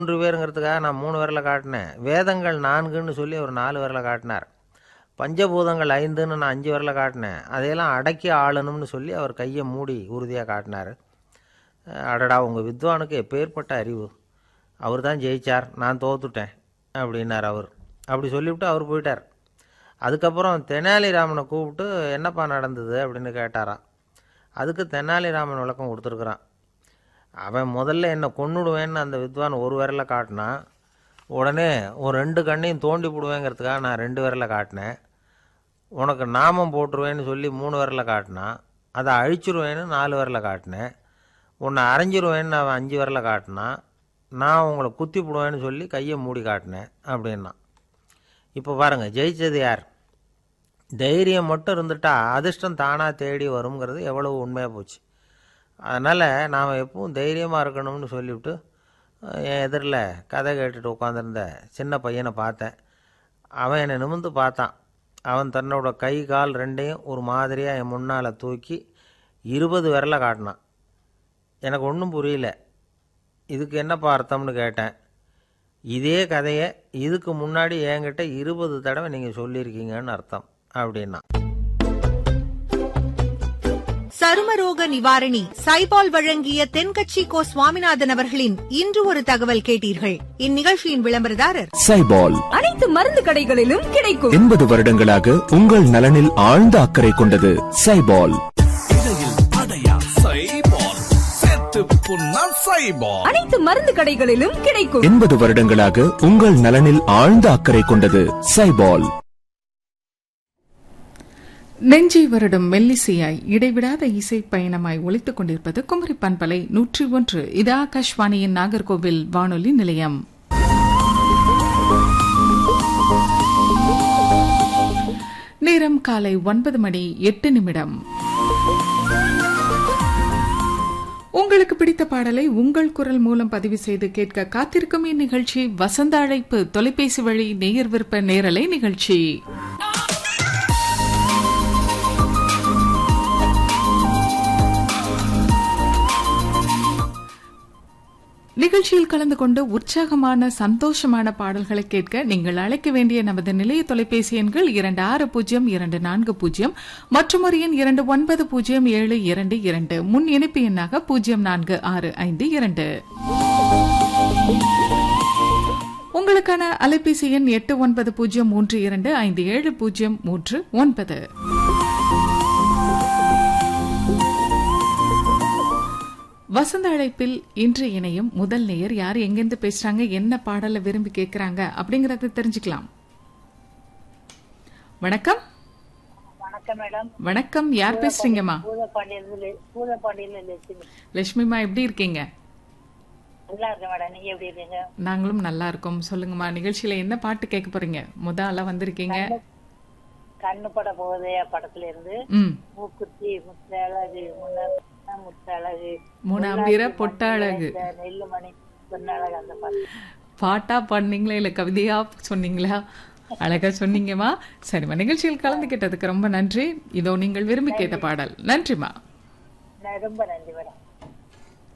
மூன்று பேருங்கிறதுக்காக நான் மூணு விரலை காட்டினேன் வேதங்கள் நான்குன்னு சொல்லி ஒரு நாலு விரலை காட்டினார் பஞ்சபூதங்கள் ஐந்துன்னு நான் அஞ்சு விரலை காட்டினேன் அதையெல்லாம் அடக்கி ஆளணும்னு சொல்லி அவர் கையை மூடி உறுதியாக காட்டினார் அடடா உங்கள் வித்வானுக்கு எப்பேற்பட்ட அறிவு அவர் தான் ஜெயிச்சார் நான் தோத்துட்டேன் அப்படின்னார் அவர் அப்படி சொல்லிவிட்டு அவர் போயிட்டார் அதுக்கப்புறம் தெனாலிராமனை கூப்பிட்டு என்னப்பா நடந்தது அப்படின்னு கேட்டாராம் அதுக்கு தெனாலிராமன் விளக்கம் கொடுத்துருக்குறான் அவன் முதல்ல என்னை கொன்னுடுவேன்னு அந்த வித்வான் ஒரு விரலை காட்டினான் உடனே ஒரு ரெண்டு கண்ணையும் தோண்டி போடுவேங்கிறதுக்காக நான் ரெண்டு விரலை காட்டினேன் உனக்கு நாமம் போட்டுருவேன்னு சொல்லி மூணு விரலை காட்டினான் அதை அழிச்சிருவேன்னு நாலு விரலை காட்டினேன் உன்னை அரைஞ்சிருவேன்னு அவன் அஞ்சு விரலை காட்டினான் நான் உங்களை குத்தி போடுவேன்னு சொல்லி கையை மூடி காட்டினேன் அப்படின்னா இப்போ பாருங்கள் ஜெயிச்சது யார் தைரியம் மட்டும் இருந்துட்டா அதிர்ஷ்டம் தானாக தேடி வருங்கிறது எவ்வளவு உண்மையாக போச்சு அதனால் நாம் எப்பவும் தைரியமாக இருக்கணும்னு சொல்லிவிட்டு என் எதிரில் கதை கேட்டுட்டு உட்காந்துருந்த சின்ன பையனை பார்த்தேன் அவன் என்னை நிமிந்து பார்த்தான் அவன் தன்னோட கை கால் ரெண்டையும் ஒரு மாதிரியாக என் முன்னால் தூக்கி இருபது விரலை காட்டினான் எனக்கு ஒன்றும் புரியல இதுக்கு என்னப்பா அர்த்தம்னு கேட்டேன் இதே கதையை இதுக்கு முன்னாடி என்கிட்ட இருபது தடவை நீங்கள் சொல்லியிருக்கீங்கன்னு அர்த்தம் அப்படின்னா சருமரோக நிவாரணி சைபால் வழங்கிய தென்கட்சி கோ சுவாமிநாதன் அவர்களின் இன்று ஒரு தகவல் கேட்டீர்கள் இந்நிகழ்ச்சியின் விளம்பரதாரர் சைபால் அனைத்து மருந்து கடைகளிலும் கிடைக்கும் எண்பது வருடங்களாக உங்கள் நலனில் ஆழ்ந்த அக்கறை கொண்டது சைபால் அனைத்து மருந்து கடைகளிலும் கிடைக்கும் எண்பது வருடங்களாக உங்கள் நலனில் ஆழ்ந்த அக்கறை கொண்டது சைபால் நெஞ்சை வருடம் மெல்லிசையாய் இடைவிடாத இசை பயணமாய் ஒலித்துக் கொண்டிருப்பது குமரி பண்பலை நூற்றி ஒன்று இது ஆகாஷ்வாணியின் நாகர்கோவில் வானொலி நிலையம் நேரம் காலை ஒன்பது மணி எட்டு நிமிடம் உங்களுக்கு பிடித்த பாடலை உங்கள் குரல் மூலம் பதிவு செய்து கேட்க காத்திருக்கும் இந்நிகழ்ச்சி வசந்த அழைப்பு தொலைபேசி வழி நேயர் விருப்ப நேரலை நிகழ்ச்சி நிகழ்ச்சியில் கலந்து கொண்டு உற்சாகமான சந்தோஷமான பாடல்களை கேட்க நீங்கள் அழைக்க வேண்டிய நமது நிலைய தொலைபேசி எண்கள் இரண்டு ஆறு பூஜ்ஜியம் இரண்டு நான்கு பூஜ்ஜியம் மற்றும் ஒரு எண் இரண்டு ஒன்பது பூஜ்ஜியம் ஏழு இரண்டு இரண்டு முன் இணைப்பு எண்ணாக பூஜ்ஜியம் நான்கு ஆறு ஐந்து இரண்டு உங்களுக்கான அலைபேசி எண் எட்டு ஒன்பது பூஜ்ஜியம் மூன்று இரண்டு ஐந்து ஏழு பூஜ்ஜியம் மூன்று ஒன்பது வசந்த அழைப்பில் இன்று இணையும் முதல் நேயர் யார் எங்கிருந்து பேசுறாங்க என்ன பாடலை விரும்பி கேட்கறாங்க அப்படிங்கறத தெரிஞ்சுக்கலாம் வணக்கம் வணக்கம் மேடம் வணக்கம் யார் பேசுறீங்கம்மா பூதப்பாண்டியில பூதப்பாண்டியில லட்சுமி லட்சுமிமா எப்படி இருக்கீங்க நல்லா இருக்கேன் மேடம் நீங்க எப்படி இருக்கீங்க நாங்களும் நல்லா இருக்கோம் சொல்லுங்கம்மா நிகழ்ச்சியில என்ன பாட்டு கேட்க போறீங்க முத ஆளா வந்திருக்கீங்க கண்ணு பட போகுதே படத்துல இருந்து ம் மூக்குத்தி முத்தழகு முன்ன முத்தழகு மூணாம்பிர பொட்டழகு இந்த நெல்லுமணி பொன்னழகு அந்த பாட்டு பாட்டா பண்ணீங்களா இல்ல கவிதையா சொன்னீங்களா அழகா சொன்னீங்கம்மா சரிம்மா நிகழ்ச்சியில் கலந்துகிட்டதுக்கு ரொம்ப நன்றி இதோ நீங்கள் விரும்பி கேட்ட பாடல் நன்றிம்மா நான் ரொம்ப நன்றி மேடம்